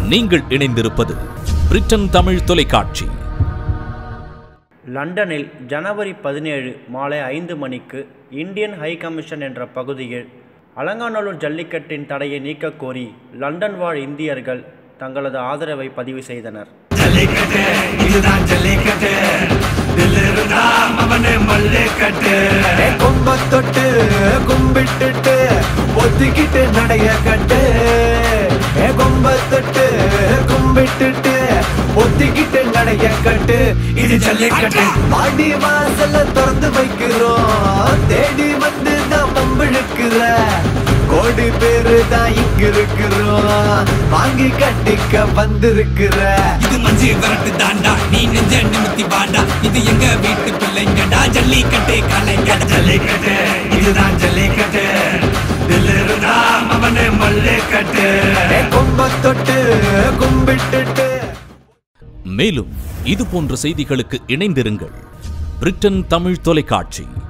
நீங்கள் இணைந்திருப்பது பிரிட்டன் தமிழ் தொலைக்காட்சி லண்டனில் ஜனவரி பதினேழு மாலை ஐந்து மணிக்கு இந்தியன் ஹை கமிஷன் என்ற பகுதியில் அலங்காநல்லூர் ஜல்லிக்கட்டின் தடையை நீக்கக் கோரி லண்டன் வாழ் இந்தியர்கள் தங்களது ஆதரவை பதிவு செய்தனர் ஜல்லிக்கட்டு இதுதான் ஜல்லிக்கட்டு தில்லிருந்தா அவனே மல்லிக்கட்டு கொம்ப தொட்டு கும்பிட்டுட்டு ஒத்திக்கிட்டு நடைய கட்டு ஏ கொம்ப தொட்டு கும்பிட்டுட்டு ஒத்திக்கிட்டு நடைய கட்டு இது ஜல்லிக்கட்டு வாடி வாசல்ல திறந்து வைக்கிறோம் தேடி வந்து தான் பம்பிழுக்கிற கோடி பேரு தான் இங்க இருக்கிறோம் வாங்கி கட்டிக்க வந்திருக்கிற இது மஞ்சி விரட்டு தாண்டா நீ நெஞ்ச நிமித்தி வாடா இது எங்க வீட்டு பிள்ளைங்கடா ஜல்லிக்கட்டு கலைஞர் ஜல்லிக்கட்டு இதுதான் ஜல்லிக்கட்டு தில்லிருந்தா அவனே மல்லிக்கட்டு ஏ கொம்ப தொட்டு கும்பிட்டுட்டு மேலும் இது போன்ற செய்திகளுக்கு இணைந்திருங்கள் பிரிட்டன் தமிழ் தொலைக்காட்சி